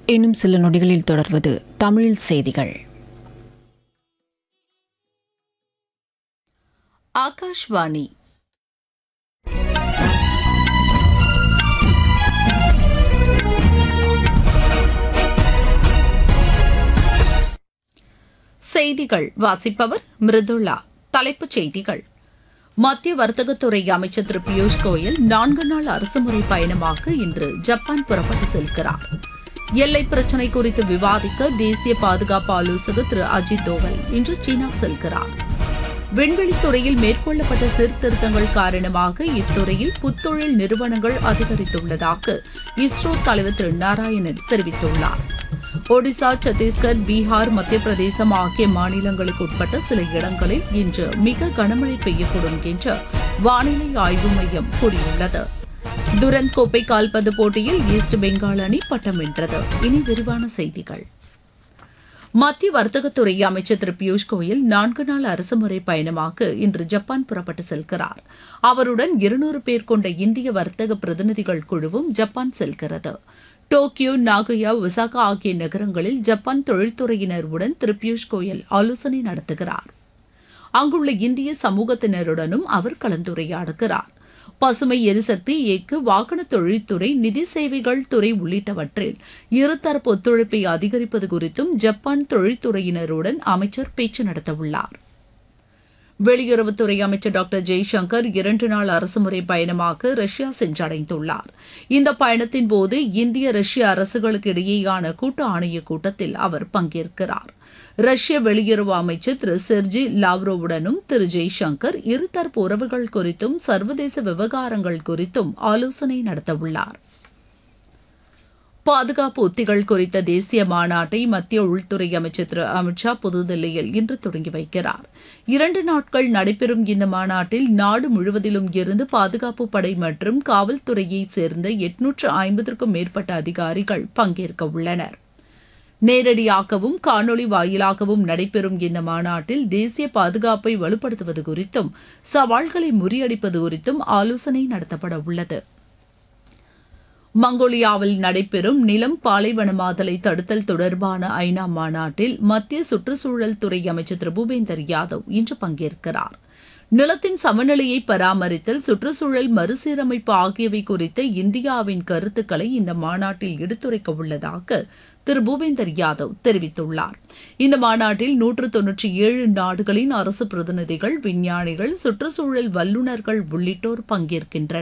இன்னும் சில நொடிகளில் தொடர்வது தமிழ் செய்திகள் ஆகாஷ்வாணி செய்திகள் வாசிப்பவர் மிருதுளா தலைப்புச் செய்திகள் மத்திய வர்த்தகத்துறை அமைச்சர் திரு பியூஷ் கோயல் நான்கு நாள் அரசுமுறை பயணமாக இன்று ஜப்பான் புறப்பட்டு செல்கிறார் எல்லை பிரச்சினை குறித்து விவாதிக்க தேசிய பாதுகாப்பு ஆலோசகர் திரு அஜித் தோவல் இன்று சீனா செல்கிறார் விண்வெளித்துறையில் மேற்கொள்ளப்பட்ட சீர்திருத்தங்கள் காரணமாக இத்துறையில் புத்தொழில் நிறுவனங்கள் அதிகரித்துள்ளதாக இஸ்ரோ தலைவர் திரு நாராயணன் தெரிவித்துள்ளார் ஒடிசா சத்தீஸ்கர் பீகார் மத்திய பிரதேசம் ஆகிய மாநிலங்களுக்கு உட்பட்ட சில இடங்களில் இன்று மிக கனமழை பெய்யக்கூடும் என்று வானிலை ஆய்வு மையம் கூறியுள்ளது துரந்த் கோப்பை கால்பந்து போட்டியில் ஈஸ்ட் பெங்கால் அணி பட்டம் வென்றது இனி விரிவான செய்திகள் மத்திய வர்த்தகத்துறை அமைச்சர் திரு பியூஷ் கோயல் நான்கு நாள் அரசுமுறை பயணமாக இன்று ஜப்பான் புறப்பட்டு செல்கிறார் அவருடன் இருநூறு பேர் கொண்ட இந்திய வர்த்தக பிரதிநிதிகள் குழுவும் ஜப்பான் செல்கிறது டோக்கியோ நாகோயா ஒசாகா ஆகிய நகரங்களில் ஜப்பான் தொழில்துறையினருடன் திரு பியூஷ் கோயல் ஆலோசனை நடத்துகிறார் அங்குள்ள இந்திய சமூகத்தினருடனும் அவர் கலந்துரையாடுகிறார் பசுமை எரிசக்தி இயக்கு வாகன தொழில்துறை நிதி சேவைகள் துறை உள்ளிட்டவற்றில் இருதரப்பு ஒத்துழைப்பை அதிகரிப்பது குறித்தும் ஜப்பான் தொழில்துறையினருடன் அமைச்சர் பேச்சு நடத்தவுள்ளார் வெளியுறவுத்துறை அமைச்சர் டாக்டர் ஜெய்சங்கர் இரண்டு நாள் அரசுமுறை பயணமாக ரஷ்யா சென்றடைந்துள்ளார் இந்த பயணத்தின் போது இந்திய ரஷ்ய அரசுகளுக்கு இடையேயான கூட்டு ஆணைய கூட்டத்தில் அவர் பங்கேற்கிறார் ரஷ்ய வெளியுறவு அமைச்சர் திரு செர்ஜி லாவ்ரோவுடனும் திரு ஜெய்சங்கர் இருதரப்பு உறவுகள் குறித்தும் சர்வதேச விவகாரங்கள் குறித்தும் ஆலோசனை நடத்தவுள்ளார் பாதுகாப்பு உத்திகள் குறித்த தேசிய மாநாட்டை மத்திய உள்துறை அமைச்சர் திரு அமித்ஷா புதுதில்லியில் இன்று தொடங்கி வைக்கிறார் இரண்டு நாட்கள் நடைபெறும் இந்த மாநாட்டில் நாடு முழுவதிலும் இருந்து பாதுகாப்பு படை மற்றும் காவல்துறையை சேர்ந்த எட்நூற்று ஐம்பதற்கும் மேற்பட்ட அதிகாரிகள் பங்கேற்க உள்ளனர் நேரடியாகவும் காணொலி வாயிலாகவும் நடைபெறும் இந்த மாநாட்டில் தேசிய பாதுகாப்பை வலுப்படுத்துவது குறித்தும் சவால்களை முறியடிப்பது குறித்தும் ஆலோசனை நடத்தப்பட உள்ளது மங்கோலியாவில் நடைபெறும் நிலம் பாலைவனமாதலை தடுத்தல் தொடர்பான ஐநா மாநாட்டில் மத்திய சுற்றுச்சூழல் துறை அமைச்சர் திரு பூபேந்தர் யாதவ் இன்று பங்கேற்கிறார் நிலத்தின் சமநிலையை பராமரித்தல் சுற்றுச்சூழல் மறுசீரமைப்பு ஆகியவை குறித்த இந்தியாவின் கருத்துக்களை இந்த மாநாட்டில் எடுத்துரைக்க உள்ளதாக திரு பூபேந்தர் யாதவ் தெரிவித்துள்ளார் இந்த மாநாட்டில் நூற்று தொன்னூற்றி ஏழு நாடுகளின் அரசு பிரதிநிதிகள் விஞ்ஞானிகள் சுற்றுச்சூழல் வல்லுநர்கள் உள்ளிட்டோர் பங்கேற்கின்றனர்